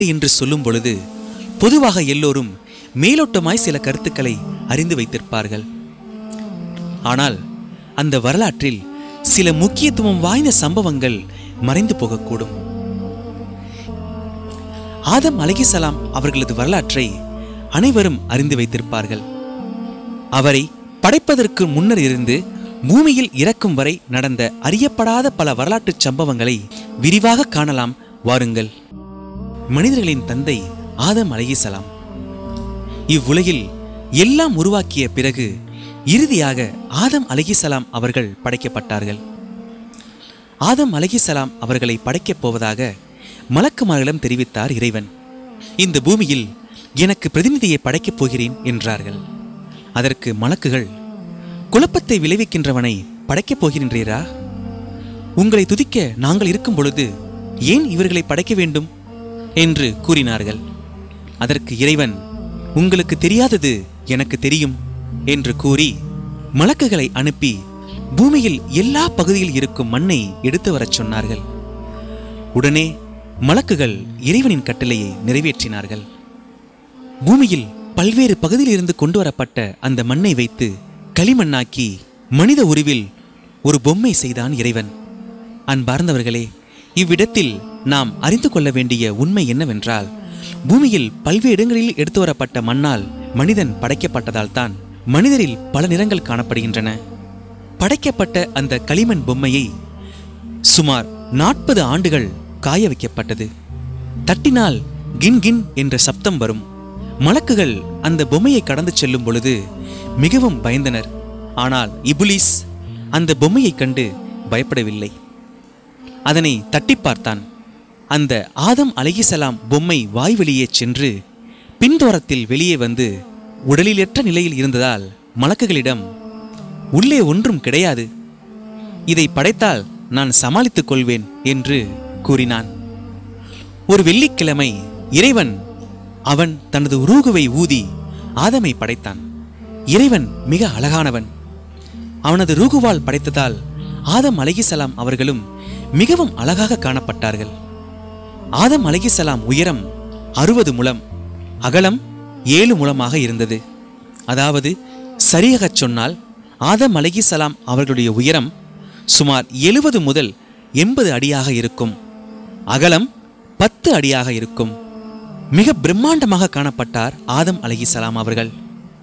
என்று சொல்லும் பொழுது பொதுவாக எல்லோரும் மேலோட்டமாய் சில கருத்துக்களை அறிந்து வைத்திருப்பார்கள் ஆனால் அந்த வரலாற்றில் சில முக்கியத்துவம் வாய்ந்த சம்பவங்கள் மறைந்து போகக்கூடும் ஆதம் அலைஹிஸ்ஸலாம் அவர்களது வரலாற்றை அனைவரும் அறிந்து வைத்திருப்பார்கள் அவரை படைப்பதற்கு முன்னர் இருந்து பூமியில் இறக்கும் வரை நடந்த அறியப்படாத பல வரலாற்றுச் சம்பவங்களை விரிவாக காணலாம் வாருங்கள் மனிதர்களின் தந்தை ஆதம் அலைஹிஸ்ஸலாம் இவ்வுலகில் எல்லாம் உருவாக்கிய பிறகு இறுதியாக ஆதம் அலைஹிஸ்ஸலாம் அவர்கள் படைக்கப்பட்டார்கள் ஆதம் அலைஹிஸ்ஸலாம் அவர்களை படைக்கப் போவதாக மலக்குமார்களிடம் தெரிவித்தார் இறைவன் இந்த பூமியில் எனக்கு பிரதிநிதியை படைக்கப் போகிறேன் என்றார்கள் அதற்கு மலக்குகள் குழப்பத்தை விளைவிக்கின்றவனை படைக்கப் போகின்றீரா உங்களை துதிக்க நாங்கள் இருக்கும் பொழுது ஏன் இவர்களை படைக்க வேண்டும் என்று கூறினார்கள் அதற்கு இறைவன் உங்களுக்கு தெரியாதது எனக்கு தெரியும் என்று கூறி மலக்குகளை அனுப்பி பூமியில் எல்லா பகுதியில் இருக்கும் மண்ணை எடுத்து வரச் சொன்னார்கள் உடனே மலக்குகள் இறைவனின் கட்டளையை நிறைவேற்றினார்கள் பூமியில் பல்வேறு பகுதியில் இருந்து கொண்டு வரப்பட்ட அந்த மண்ணை வைத்து களிமண்ணாக்கி மனித உருவில் ஒரு பொம்மை செய்தான் இறைவன் அன்பார்ந்தவர்களே இவ்விடத்தில் நாம் அறிந்து கொள்ள வேண்டிய உண்மை என்னவென்றால் பூமியில் பல்வேறு இடங்களில் எடுத்து வரப்பட்ட மண்ணால் மனிதன் படைக்கப்பட்டதால் தான் மனிதரில் பல நிறங்கள் காணப்படுகின்றன படைக்கப்பட்ட அந்த களிமண் பொம்மையை சுமார் நாற்பது ஆண்டுகள் காய வைக்கப்பட்டது தட்டினால் கின் கின் என்ற சப்தம் வரும் மலக்குகள் அந்த பொம்மையை கடந்து செல்லும் பொழுது மிகவும் பயந்தனர் ஆனால் இபுலிஸ் அந்த பொம்மையைக் கண்டு பயப்படவில்லை அதனை தட்டி பார்த்தான் அந்த ஆதம் அலைஹிசலாம் பொம்மை வாய் வெளியே சென்று பின்தோரத்தில் வெளியே வந்து உடலிலற்ற நிலையில் இருந்ததால் மலக்குகளிடம் உள்ளே ஒன்றும் கிடையாது இதை படைத்தால் நான் சமாளித்துக் கொள்வேன் என்று கூறினான் ஒரு வெள்ளிக்கிழமை இறைவன் அவன் தனது உருகுவை ஊதி ஆதமை படைத்தான் இறைவன் மிக அழகானவன் அவனது ரூகுவால் படைத்ததால் ஆதம் அலைஹிசலாம் அவர்களும் மிகவும் அழகாக காணப்பட்டார்கள் ஆதம் அலைஹிசலாம் உயரம் அறுபது முழம் அகலம் ஏழு முழமாக இருந்தது அதாவது சரியாகச் சொன்னால் ஆதம் அலைஹிசலாம் அவர்களுடைய உயரம் சுமார் எழுபது முதல் எண்பது அடியாக இருக்கும் அகலம் பத்து அடியாக இருக்கும் மிக பிரம்மாண்டமாக காணப்பட்டார் ஆதம் அலைஹிசலாம் அவர்கள்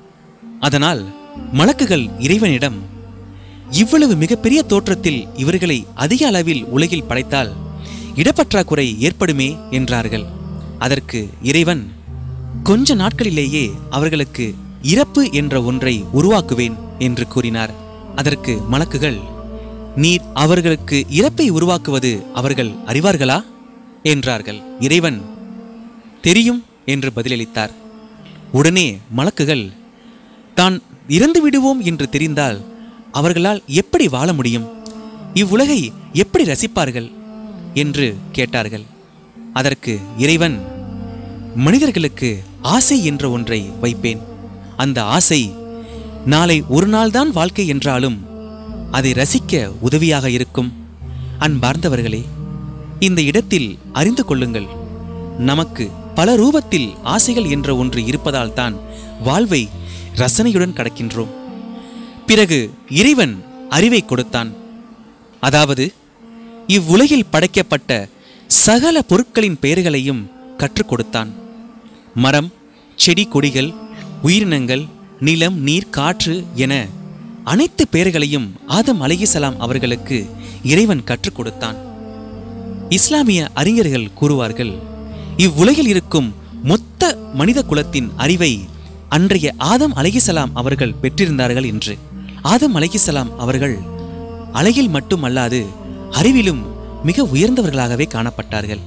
அதனால் மலக்குகள் இறைவனிடம் இவ்வளவு மிகப்பெரிய தோற்றத்தில் இவர்களை அதிக அளவில் உலகில் படைத்தால் இடப்பற்றாக்குறை ஏற்படுமே என்றார்கள் அதற்கு இறைவன் கொஞ்ச நாட்களிலேயே அவர்களுக்கு இறப்பு என்ற ஒன்றை உருவாக்குவேன் என்று கூறினார் அதற்கு மலக்குகள் நீர் அவர்களுக்கு இறப்பை உருவாக்குவது அவர்கள் அறிவார்களா என்றார்கள் இறைவன் தெரியும் என்று பதிலளித்தார் உடனே மலக்குகள் தான் இறந்து விடுவோம் என்று தெரிந்தால் அவர்களால் எப்படி வாழ முடியும் இவ்வுலகை எப்படி ரசிப்பார்கள் என்று கேட்டார்கள் அதற்கு இறைவன் மனிதர்களுக்கு ஆசை என்ற ஒன்றை வைப்பேன் அந்த ஆசை நாளை ஒரு நாள்தான் வாழ்க்கை என்றாலும் அதை ரசிக்க உதவியாக இருக்கும் அன்பார்ந்தவர்களே இந்த இடத்தில் அறிந்து கொள்ளுங்கள் நமக்கு பல ரூபத்தில் ஆசைகள் என்ற ஒன்று இருப்பதால் தான் வாழ்வை ரசனையுடன் கடக்கின்றோம் பிறகு இறைவன் அறிவை கொடுத்தான் அதாவது இவ்வுலகில் படைக்கப்பட்ட சகல பொருட்களின் பெயர்களையும் கற்றுக் கொடுத்தான் மரம் செடி கொடிகள் உயிரினங்கள் நிலம் நீர் காற்று என அனைத்து பெயர்களையும் ஆதம் அலைஹிசலாம் அவர்களுக்கு இறைவன் கற்றுக் கொடுத்தான் இஸ்லாமிய அறிஞர்கள் கூறுவார்கள் இவ்வுலகில் இருக்கும் மொத்த மனித குலத்தின் அறிவை அன்றைய ஆதம் அலைஹிசலாம் அவர்கள் பெற்றிருந்தார்கள் என்று ஆதம் அலைஹிசலாம் அவர்கள் அழகில் மட்டுமல்லாது அறிவிலும் மிக உயர்ந்தவர்களாகவே காணப்பட்டார்கள்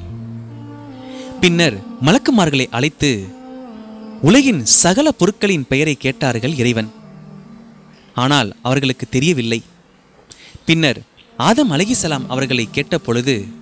பின்னர் மலக்குமார்களை அழைத்து உலகின் சகல பொருட்களின் பெயரை கேட்டார்கள் இறைவன் ஆனால் அவர்களுக்கு தெரியவில்லை பின்னர் ஆதம் அலைஹிசலாம் அவர்களை கேட்ட பொழுது